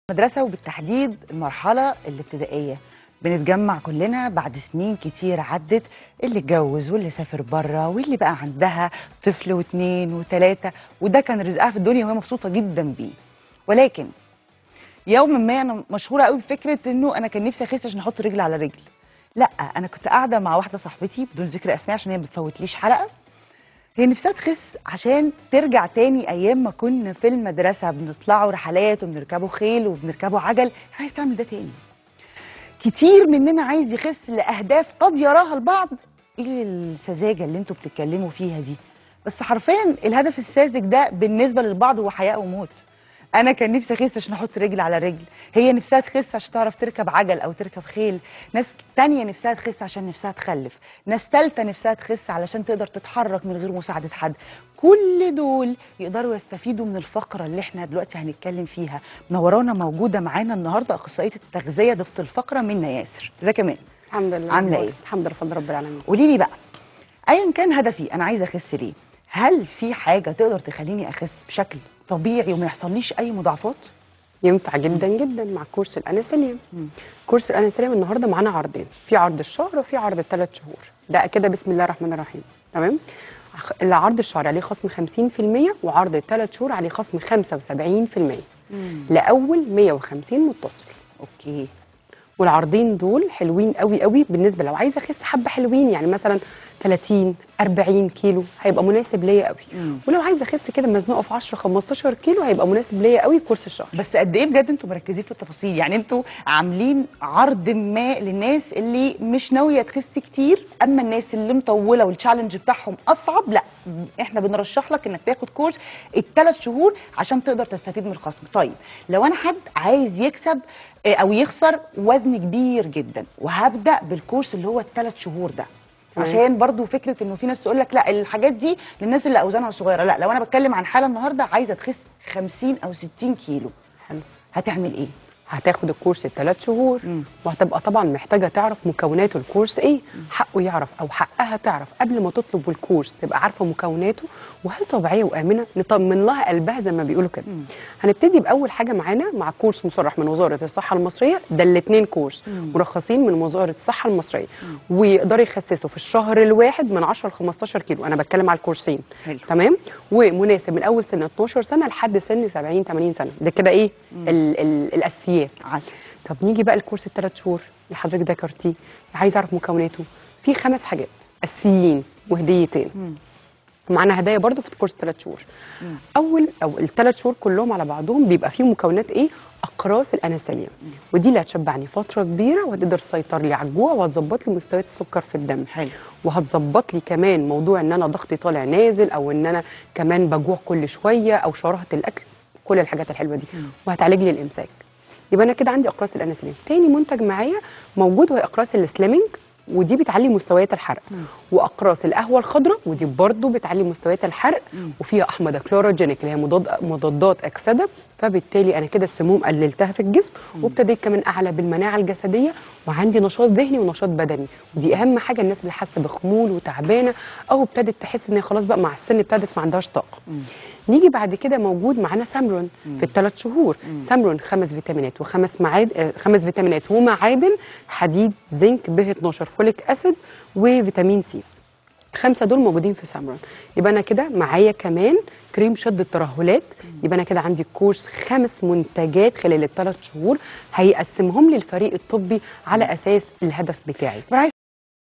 مدرسة وبالتحديد المرحلة الابتدائية بنتجمع كلنا بعد سنين كتير عدت اللي اتجوز واللي سافر بره واللي بقى عندها طفل واتنين وتلاتة وده كان رزقها في الدنيا وهي مبسوطة جدا بيه ولكن يوما ما انا مشهورة قوي بفكرة انه انا كان نفسي اخس عشان احط رجل على رجل لا انا كنت قاعدة مع واحدة صاحبتي بدون ذكر اسماء عشان هي ما بتفوتليش حلقة هي نفسها تخس عشان ترجع تاني ايام ما كنا في المدرسه بنطلعوا رحلات وبنركبوا خيل وبنركبوا عجل عايز تعمل ده تاني كتير مننا عايز يخس لاهداف قد يراها البعض ايه السذاجه اللي انتوا بتتكلموا فيها دي بس حرفيا الهدف الساذج ده بالنسبه للبعض هو حياه وموت انا كان نفسي اخس عشان احط رجل على رجل هي نفسها تخس عشان تعرف تركب عجل او تركب خيل ناس تانية نفسها تخس عشان نفسها تخلف ناس تالتة نفسها تخس علشان تقدر تتحرك من غير مساعدة حد كل دول يقدروا يستفيدوا من الفقرة اللي احنا دلوقتي هنتكلم فيها منورانا موجودة معانا النهاردة أخصائية التغذية ضفت الفقرة منا ياسر ازيك يا مان الحمد لله عاملة إيه؟ الحمد لله بفضل رب العالمين قولي لي بقى ايا كان هدفي انا عايزه اخس ليه هل في حاجه تقدر تخليني اخس بشكل طبيعي وما يحصليش اي مضاعفات ينفع جدا جدا مع كورس الانسولين مم. كورس الانسولين النهارده معانا عرضين في عرض الشهر وفي عرض الثلاث شهور ده كده بسم الله الرحمن الرحيم تمام عخ- العرض الشهر عليه خصم 50% وعرض الثلاث شهور عليه خصم 75% لاول 150 متصل اوكي والعرضين دول حلوين قوي قوي بالنسبه لو عايزه اخس حبه حلوين يعني مثلا 30 40 كيلو هيبقى مناسب ليا قوي مم. ولو عايزه اخس كده مزنوقه في 10 15 كيلو هيبقى مناسب ليا قوي كورس الشهر بس قد ايه بجد انتوا مركزين في التفاصيل يعني انتوا عاملين عرض ما للناس اللي مش ناويه تخس كتير اما الناس اللي مطوله والتشالنج بتاعهم اصعب لا احنا بنرشح لك انك تاخد كورس الثلاث شهور عشان تقدر تستفيد من الخصم طيب لو انا حد عايز يكسب آه، او يخسر وزن كبير جدا وهبدا بالكورس اللي هو الثلاث شهور ده تمام. عشان برضو فكره انه في ناس تقول لك لا الحاجات دي للناس اللي اوزانها صغيره لا لو انا بتكلم عن حاله النهارده عايزه تخس 50 او 60 كيلو حلو هتعمل ايه هتاخد الكورس الثلاث شهور مم. وهتبقى طبعا محتاجه تعرف مكونات الكورس ايه حقه يعرف او حقها تعرف قبل ما تطلب الكورس تبقى عارفه مكوناته وهل طبيعيه وامنه نطمن لها قلبها زي ما بيقولوا كده مم. هنبتدي باول حاجه معانا مع كورس مصرح من وزاره الصحه المصريه ده الاثنين كورس مم. مرخصين من وزاره الصحه المصريه ويقدروا يخسسوا في الشهر الواحد من 10 ل 15 كيلو انا بتكلم على الكورسين حلو تمام ومناسب من اول سن 12 سنه لحد سن 70 80 سنه ده كده ايه ال ال الاساسيات عسل طب نيجي بقى الكورس الثلاث شهور اللي حضرتك ذكرتيه عايز اعرف مكوناته في خمس حاجات اساسيين وهديتين مم. معانا هدايا برضو في الكورس ثلاث شهور مم. اول او الثلاث شهور كلهم على بعضهم بيبقى فيهم مكونات ايه اقراص الانسولين ودي اللي هتشبعني فتره كبيره وهتقدر تسيطر لي على الجوع وهتظبط لي مستويات السكر في الدم حلو وهتظبط لي كمان موضوع ان انا ضغطي طالع نازل او ان انا كمان بجوع كل شويه او شراهه الاكل كل الحاجات الحلوه دي مم. وهتعالج لي الامساك يبقى انا كده عندي اقراص الانسولين تاني منتج معايا موجود وهي اقراص السليمنج ودي بتعلي مستويات الحرق مم. واقراص القهوه الخضراء ودي برضو بتعلي مستويات الحرق مم. وفيها احمد كلوروجينيك اللي هي مضاد مضادات اكسده فبالتالي انا كده السموم قللتها في الجسم وابتديت كمان اعلى بالمناعه الجسديه وعندي نشاط ذهني ونشاط بدني ودي اهم حاجه الناس اللي حاسه بخمول وتعبانه او ابتدت تحس ان هي خلاص بقى مع السن ابتدت ما عندهاش طاقه مم. نيجي بعد كده موجود معانا سامرون مم. في الثلاث شهور مم. سامرون خمس فيتامينات وخمس معاد آه، خمس فيتامينات ومعادن حديد زنك ب 12 فوليك اسيد وفيتامين سي خمسه دول موجودين في سامرون يبقى انا كده معايا كمان كريم شد الترهلات يبقى انا كده عندي كورس خمس منتجات خلال الثلاث شهور هيقسمهم لي الفريق الطبي على اساس الهدف بتاعي طب انا عايزه